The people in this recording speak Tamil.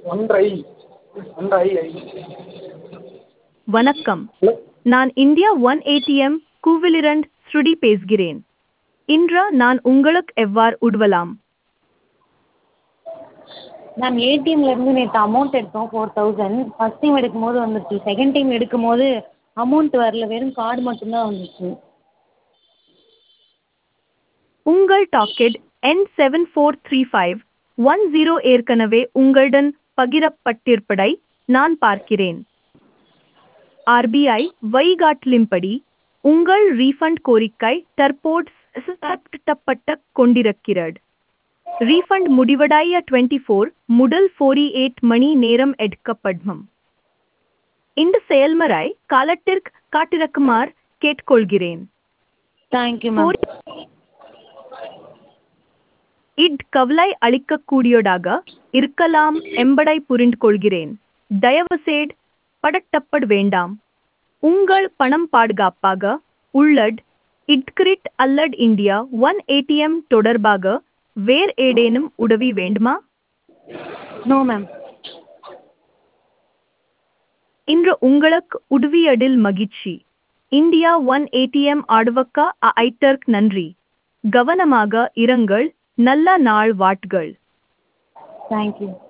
ஒன்றரை ஒன்றரை ஐ வணக்கம் ஹலோ நான் இந்தியா ஒன் ஏடிஎம் கூவிலிரண்ட் ஸ்ருதி பேசுகிறேன் இன்று நான் உங்களுக்கு எவ்வாறு உதவலாம் மேம் ஏடிஎம்லேருந்து நேற்று அமௌண்ட் எடுத்தோம் ஃபோர் தௌசண்ட் ஃபஸ்ட் டைம் எடுக்கும்போது வந்துச்சு செகண்ட் டைம் எடுக்கும்போது அமௌண்ட் வரல வெறும் கார்டு மட்டும்தான் வந்துச்சு உங்கள் டாக்கெட் என் seven four three five one zero ஏற்கனவே உங்களுடன் பகிரப்பட்டிருப்பதை நான் பார்க்கிறேன் ஆர்பிஐ வழிகாட்டலின்படி உங்கள் ரீஃபண்ட் கோரிக்கை தற்போது செயல்படுத்தப்பட்டு கொண்டிருக்கிறது ரீஃபண்ட் முடிவடைய டுவெண்ட்டி ஃபோர் முதல் ஃபோர்டி எயிட் மணி நேரம் எடுக்கப்படும் இந்த செயல்முறை காலத்திற்கு காட்டிருக்குமாறு கேட்டுக்கொள்கிறேன் தேங்க்யூ மேம் இட் கவலை அளிக்கக்கூடியதாக இருக்கலாம் என்பதை புரிந்து கொள்கிறேன் தயவுசெய்து படட்டப்பட வேண்டாம் உங்கள் பணம் பாதுகாப்பாக உள்ளது இட்கிரிட் அல்லது இந்தியா ஒன் ஏடிஎம் தொடர்பாக வேறு ஏதேனும் உதவி வேண்டுமா நோ மேம் இன்று உங்களுக்கு உதவியதில் மகிழ்ச்சி இந்தியா ஒன் ஏடிஎம் ஆடுவக்க ஐட்டர்க் நன்றி கவனமாக இருங்கள் நல்ல நாள் வாட்கள் தேங்க்யூ